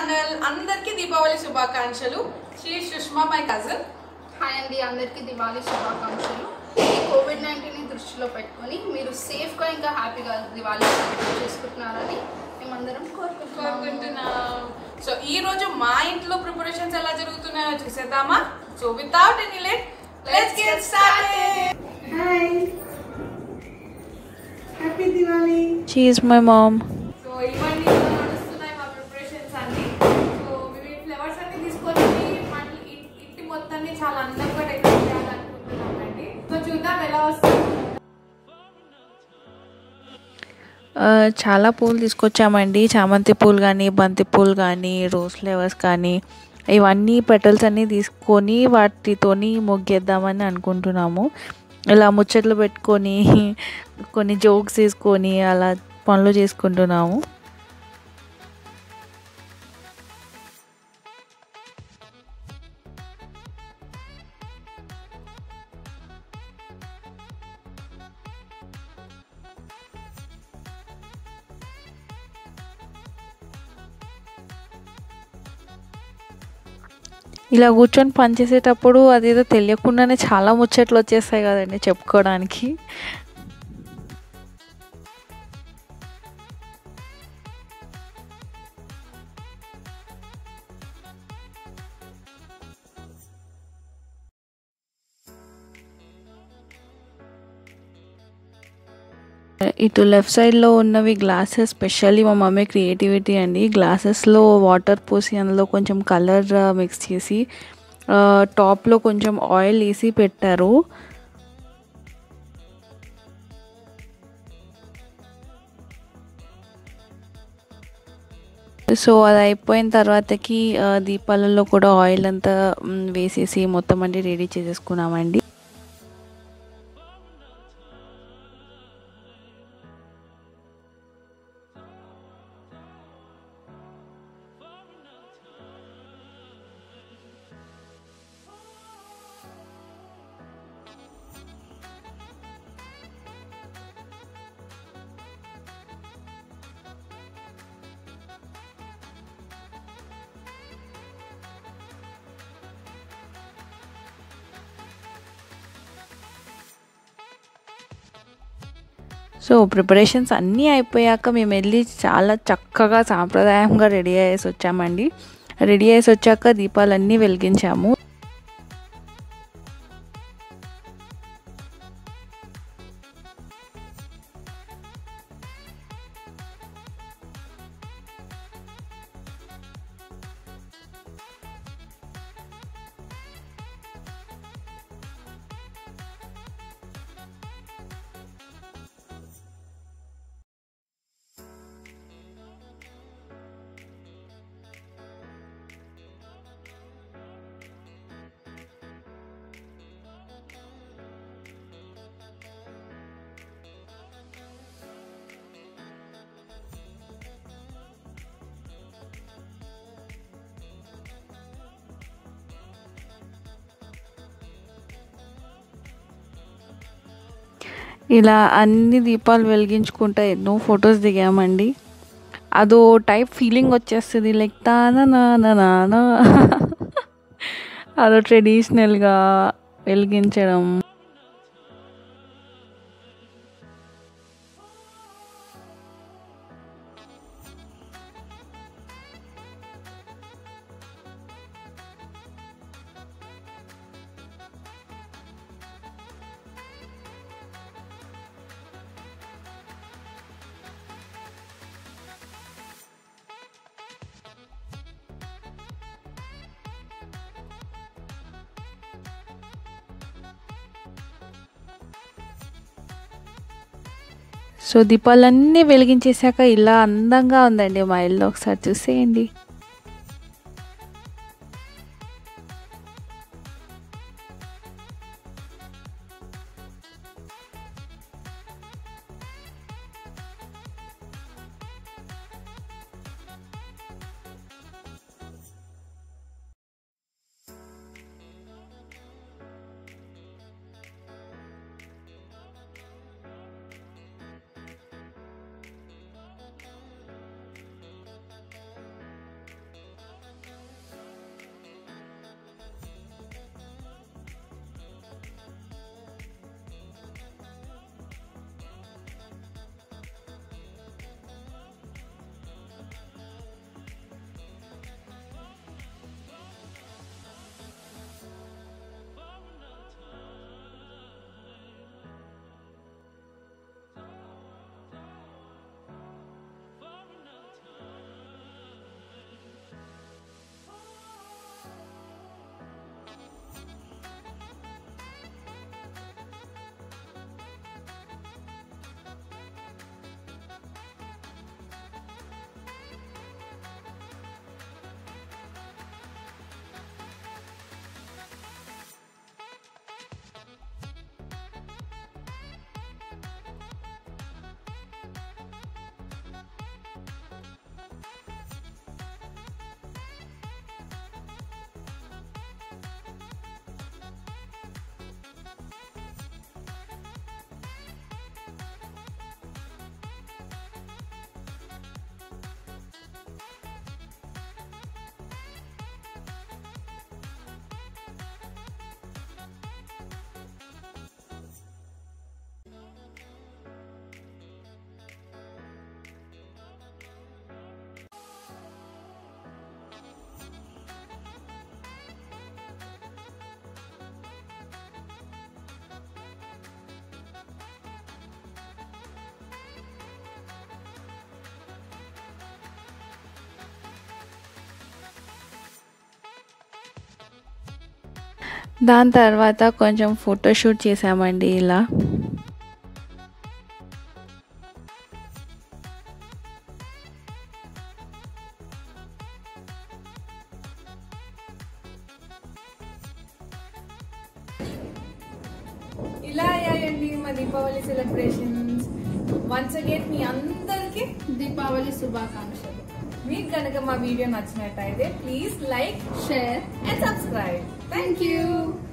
Channel అందరికీ దీపావళి శుభాకాంక్షలు Shri Sushma my cousin hi అండి అందరికీ దివాళీ శుభాకాంక్షలు ఈ కోవిడ్ నైన్టీన్ని దృష్టిలో పెట్టుకొని మీరు సేఫ్గా ఇంకా హ్యాపీగా దివాళీ సెలబ్రేట్ చేసుకుంటున్నారని మేమందరం కోరుకుంటున్నాము కోరుకుంటున్నాం సో ఈ రోజు మా ఇంట్లో ప్రిపరేషన్స్ ఎలా జరుగుతున్నాయో చూసేద్దామా so without any late let's get started Hi. Happy Diwali. She is my mom. So ఇవన్నీ ఇలా నడుస్తున్నాయి మా ప్రిపరేషన్స్ అన్ని సో మేము ఈ ఫ్లవర్స్ అన్ని తీసుకొని మళ్ళీ ఇ- ఇంటి మొత్తాన్ని చాలా అందంగా డెకరేట్ చేయాలనుకుంటున్నామండి సో చూద్దాం ఎలా వస్తుంది ఆ, చాలా పూలు తీసుకొచ్చామండి చామంతి పూలు కానీ బంతి పూలు కానీ రోజ్ ఫ్లవర్స్ కానీ ఇవన్నీ పెటల్స్ అన్నీ తీసుకొని వాటితోని ముగ్గేద్దామని అనుకుంటున్నాము ఇలా ముచ్చట్లు పెట్టుకొని కొన్ని జోక్స్ తీసుకొని అలా పనులు చేసుకుంటున్నాము ఇలా కూర్చొని పని చేసేటప్పుడు అదేదో తెలియకుండానే చాలా ముచ్చట్లు వచ్చేస్తాయి కదండి చెప్పుకోవడానికి ఇటు లెఫ్ట్ సైడ్లో ఉన్నవి గ్లాసెస్ స్పెషల్లీ మా మమ్మీ క్రియేటివిటీ అండి గ్లాసెస్లో వాటర్ పోసి అందులో కొంచెం కలర్ మిక్స్ చేసి టాప్లో కొంచెం ఆయిల్ వేసి పెట్టారు సో అది అయిపోయిన తర్వాతకి ఆ, దీపాలలో కూడా ఆయిల్ అంతా మ్, వేసేసి మొత్తం అన్ని రెడీ చేసేసుకున్నామండి సో ప్రిపరేషన్స్ అన్నీ అయిపోయాక మేము వెళ్ళి చాలా చక్కగా సాంప్రదాయంగా రెడీ అయ్యేసి వచ్చామండి రెడీ అయ్యేసి వచ్చాక దీపాలన్నీ వెలిగించాము ఇలా అన్ని దీపాలు వెలిగించుకుంటా ఎన్నో ఫొటోస్ దిగామండి అదో టైప్ ఫీలింగ్ వచ్చేస్తుంది లైక్ తానా నానా నానా అదో ట్రెడిషనల్గా వెలిగించడం సో దీపాలన్నీ వెలిగించేశాక ఇలా అందంగా ఉందండి మా ఇల్లు ఒకసారి చూసేయండి దాని తర్వాత కొంచెం ఫోటోషూట్ చేసామండి ఇలా ఇలా అయ్యాయండి మా దీపావళి సెలబ్రేషన్స్ వన్స్ అగైన్ మీ అందరికి దీపావళి శుభాకాంక్షలు మీకు కనుక మా వీడియో నచ్చినట్టయితే please like share and subscribe thank you